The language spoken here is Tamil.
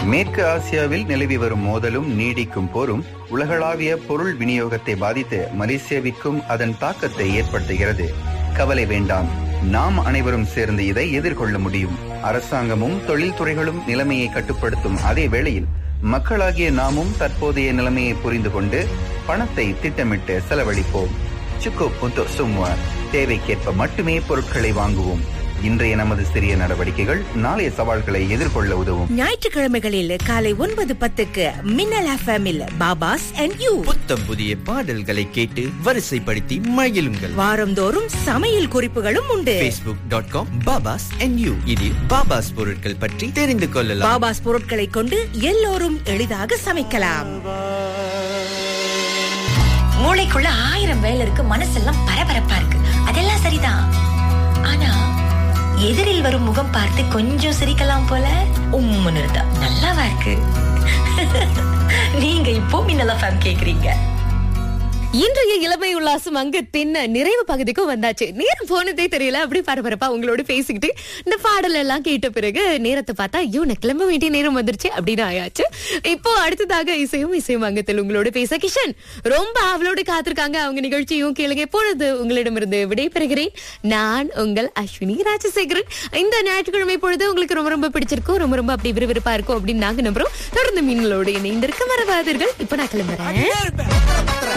மேற்கு ஆசியாவில் நிலவி வரும் மோதலும் நீடிக்கும் போரும் உலகளாவிய பொருள் விநியோகத்தை பாதித்து மலேசியாவிற்கும் அதன் தாக்கத்தை ஏற்படுத்துகிறது கவலை வேண்டாம் நாம் அனைவரும் சேர்ந்து இதை எதிர்கொள்ள முடியும் அரசாங்கமும் தொழில்துறைகளும் நிலைமையை கட்டுப்படுத்தும் அதே வேளையில் மக்களாகிய நாமும் தற்போதைய நிலைமையை புரிந்து கொண்டு பணத்தை திட்டமிட்டு செலவழிப்போம் சுக்கு புத்து சும்மா தேவைக்கேற்ப மட்டுமே பொருட்களை வாங்குவோம் இன்றைய நமது சிறிய நடவடிக்கைகள் நாளைய சவால்களை எதிர்கொள்ள உதவும் ஞாயிற்றுக்கிழமைகளில் காலை ஒன்பது பத்துக்கு மின்னல் எஃப்எம்மில் பாபாஸ் அண்ட் யூ புத்தம் புதிய பாடல்களை கேட்டு வரிசைப்படுத்தி மகிழுங்கள் வாரந்தோறும் சமையல் குறிப்புகளும் உண்டு facebook.com டாட் காம் பாபாஸ் yu இதில் பாபாஸ் பொருட்கள் பற்றி தெரிந்து கொள்ளலாம் பாபாஸ் பொருட்களை கொண்டு எல்லோரும் எளிதாக சமைக்கலாம் மூளைக்குள்ள ஆயிரம் வேலை இருக்கு மனசெல்லாம் பரபரப்பா இருக்கு அதெல்லாம் சரிதான் ஆனா எதிரில் வரும் முகம் பார்த்து கொஞ்சம் சிரிக்கலாம் போல உம்முன்னு இருந்தா நல்லாவா இருக்கு நீங்க இப்போ மின்னலா ஃபேம் கேக்குறீங்க இன்றைய இளமை உல்லாசம் அங்கத்தின் நிறைவு பகுதிக்கும் வந்தாச்சு நேரம் போனதே தெரியல அப்படி பரபரப்பா உங்களோட பேசிக்கிட்டு இந்த பாடல் எல்லாம் கேட்ட பிறகு நேரத்தை பார்த்தா ஐயோ நான் கிளம்ப வேண்டிய நேரம் வந்துருச்சு அப்படின்னு ஆயாச்சு இப்போ அடுத்ததாக இசையும் இசையும் அங்கத்தில் உங்களோட பேச கிஷன் ரொம்ப அவளோட காத்திருக்காங்க அவங்க நிகழ்ச்சியும் கேளுங்க இப்பொழுது உங்களிடமிருந்து விடைபெறுகிறேன் நான் உங்கள் அஸ்வினி ராஜசேகரன் இந்த ஞாயிற்றுக்கிழமை பொழுது உங்களுக்கு ரொம்ப ரொம்ப பிடிச்சிருக்கும் ரொம்ப ரொம்ப அப்படி விறுவிறுப்பா இருக்கும் அப்படின்னு நாங்க நம்புறோம் தொடர்ந்து மீன்களோடு இணைந்திருக்க மறவாதீர்கள் இப்போ நான் கிளம்புறேன்